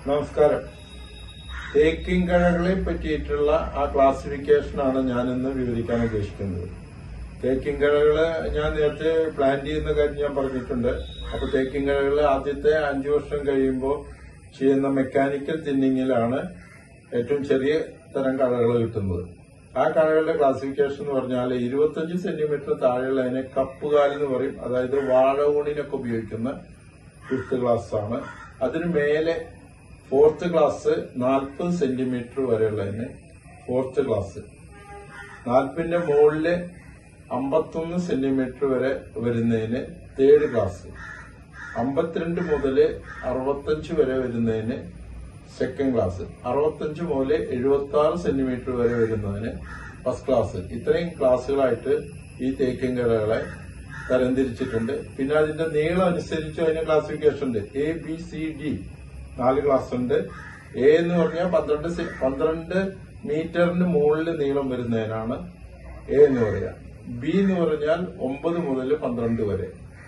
നമസ്കാരം തേക്കിൻ കഴകളെ പറ്റിയിട്ടുള്ള ആ ക്ലാസിഫിക്കേഷനാണ് ഞാൻ ഇന്ന് വിവരിക്കാൻ ഉദ്ദേശിക്കുന്നത് തേക്കിൻ കഴകള് ഞാൻ നേരത്തെ പ്ലാൻ ചെയ്യുന്ന കാര്യം ഞാൻ പറഞ്ഞിട്ടുണ്ട് അപ്പൊ തേക്കിൻ കഴകള് ആദ്യത്തെ അഞ്ചു വർഷം കഴിയുമ്പോൾ ചെയ്യുന്ന മെക്കാനിക്കൽ തിന്നിങ്ങിലാണ് ഏറ്റവും ചെറിയ തരം കഴകൾ കിട്ടുന്നത് ആ കഴകളുടെ ക്ലാസിഫിക്കേഷൻ എന്ന് പറഞ്ഞാൽ ഇരുപത്തഞ്ച് സെന്റിമീറ്റർ താഴെയുള്ളതിനെ കപ്പുകാൽ എന്ന് പറയും അതായത് വാഴ ഊണിനൊക്കെ ഉപയോഗിക്കുന്ന ഫിഫ്ത്ത് ക്ലാസ് ആണ് അതിന് മേലെ ഫോർത്ത് ക്ലാസ് നാൽപ്പത് സെന്റിമീറ്റർ വരെയുള്ളതിന് ഫോർത്ത് ക്ലാസ് നാൽപ്പതിന്റെ മുകളില് അമ്പത്തൊന്ന് സെന്റിമീറ്റർ വരെ വരുന്നതിന് തേർഡ് ക്ലാസ് അമ്പത്തിരണ്ട് മുതൽ അറുപത്തഞ്ച് വരെ വരുന്നതിന് സെക്കൻഡ് ക്ലാസ് അറുപത്തഞ്ച് മുതൽ എഴുപത്തി ആറ് സെന്റിമീറ്റർ വരെ വരുന്നതിന് ഫസ്റ്റ് ക്ലാസ് ഇത്രയും ക്ലാസ്സുകളായിട്ട് ഈ തേക്കിൻ കടകളെ തരംതിരിച്ചിട്ടുണ്ട് പിന്നെ അതിന്റെ നീളം അനുസരിച്ച് അതിന് ക്ലാസിഫിക്കേഷൻ ഉണ്ട് എ ബി സി ഡി നാല് ക്ലാസ് ഉണ്ട് എ എന്ന് പറഞ്ഞാൽ പന്ത്രണ്ട് സെ- പന്ത്രണ്ട് മീറ്ററിന് മുകളിൽ നീളം വരുന്നതിനാണ് എ എന്ന് പറയുക ബി എന്ന് പറഞ്ഞാൽ ഒമ്പത് മുതൽ പന്ത്രണ്ട് വരെ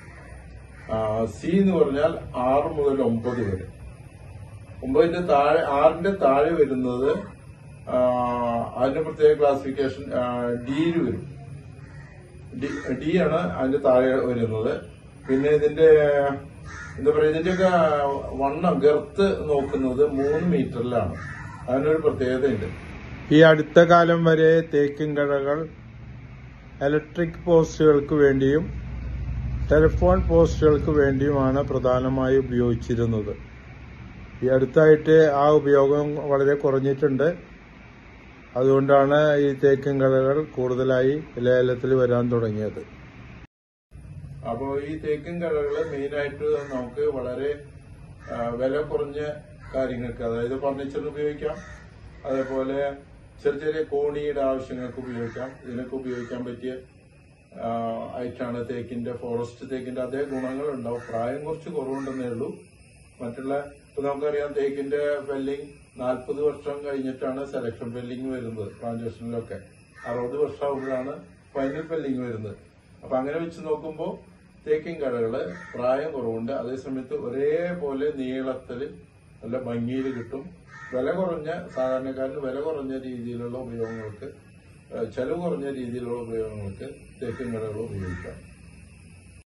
സി എന്ന് പറഞ്ഞാൽ ആറ് മുതൽ ഒമ്പത് വരെ ഒമ്പതിന്റെ താഴെ ആറിന്റെ താഴെ വരുന്നത് ആ, അതിന്റെ പ്രത്യേക ക്ലാസിഫിക്കേഷൻ ഡിയിൽ വരും ഡി- ഡി ആണ് അതിന്റെ താഴെ വരുന്നത് പിന്നെ ഇതിന്റെ എന്താ പറയുക ഇതിന്റെയൊക്കെ വണ്ണം ഗർത്ത് നോക്കുന്നത് മൂന്ന് മീറ്ററിലാണ് അതിനൊരു പ്രത്യേകതയുണ്ട് ഈ അടുത്ത കാലം വരെ തേക്കിൻ കടകൾ ഇലക്ട്രിക് പോസ്റ്റുകൾക്ക് വേണ്ടിയും ടെലിഫോൺ പോസ്റ്റുകൾക്ക് വേണ്ടിയുമാണ് പ്രധാനമായി ഉപയോഗിച്ചിരുന്നത് ഈ അടുത്തായിട്ട് ആ ഉപയോഗം വളരെ കുറഞ്ഞിട്ടുണ്ട് അതുകൊണ്ടാണ് ഈ തേക്കിൻ കടകൾ കൂടുതലായി ലേലത്തിൽ വരാൻ തുടങ്ങിയത് അപ്പോൾ ഈ തേക്കിൻ കടകൾ മെയിനായിട്ട് നമുക്ക് വളരെ ആ, വില കുറഞ്ഞ കാര്യങ്ങൾക്ക് അതായത് ഫർണിച്ചറിന് ഉപയോഗിക്കാം അതേപോലെ ചെറിയ ചെറിയ കോണിയുടെ ആവശ്യങ്ങൾക്ക് ഉപയോഗിക്കാം ഇതിനൊക്കെ ഉപയോഗിക്കാൻ പറ്റിയ ആ, ആയിട്ടാണ് തേക്കിന്റെ ഫോറസ്റ്റ് തേക്കിന്റെ അതേ ഗുണങ്ങൾ ഉണ്ടാവും പ്രായം കുറച്ച് കുറവുണ്ടെന്നേ ഉള്ളൂ മറ്റുള്ള ഇപ്പൊ നമുക്കറിയാം തേക്കിന്റെ ഫെല്ലിംഗ് നാൽപ്പത് വർഷം കഴിഞ്ഞിട്ടാണ് സെലക്ഷൻ ഫെല്ലിംഗ് വരുന്നത് പ്ലാന്റേഷനിലൊക്കെ അറുപത് വർഷം ആകുമ്പോഴാണ് ഫൈനൽ ഫെല്ലിംഗ് വരുന്നത് അപ്പൊ അങ്ങനെ വെച്ച് നോക്കുമ്പോൾ തേക്കിൻ കടകള് പ്രായം കുറവുണ്ട് അതേസമയത്ത് ഒരേപോലെ നീളത്തില് നല്ല ഭംഗിയിൽ കിട്ടും വില കുറഞ്ഞ സാധാരണക്കാരന് വില കുറഞ്ഞ രീതിയിലുള്ള ഉപയോഗങ്ങൾക്ക് ഏഹ് ചെലവ് കുറഞ്ഞ രീതിയിലുള്ള ഉപയോഗങ്ങൾക്ക് തേക്കിൻ കടകൾ ഉപയോഗിക്കാം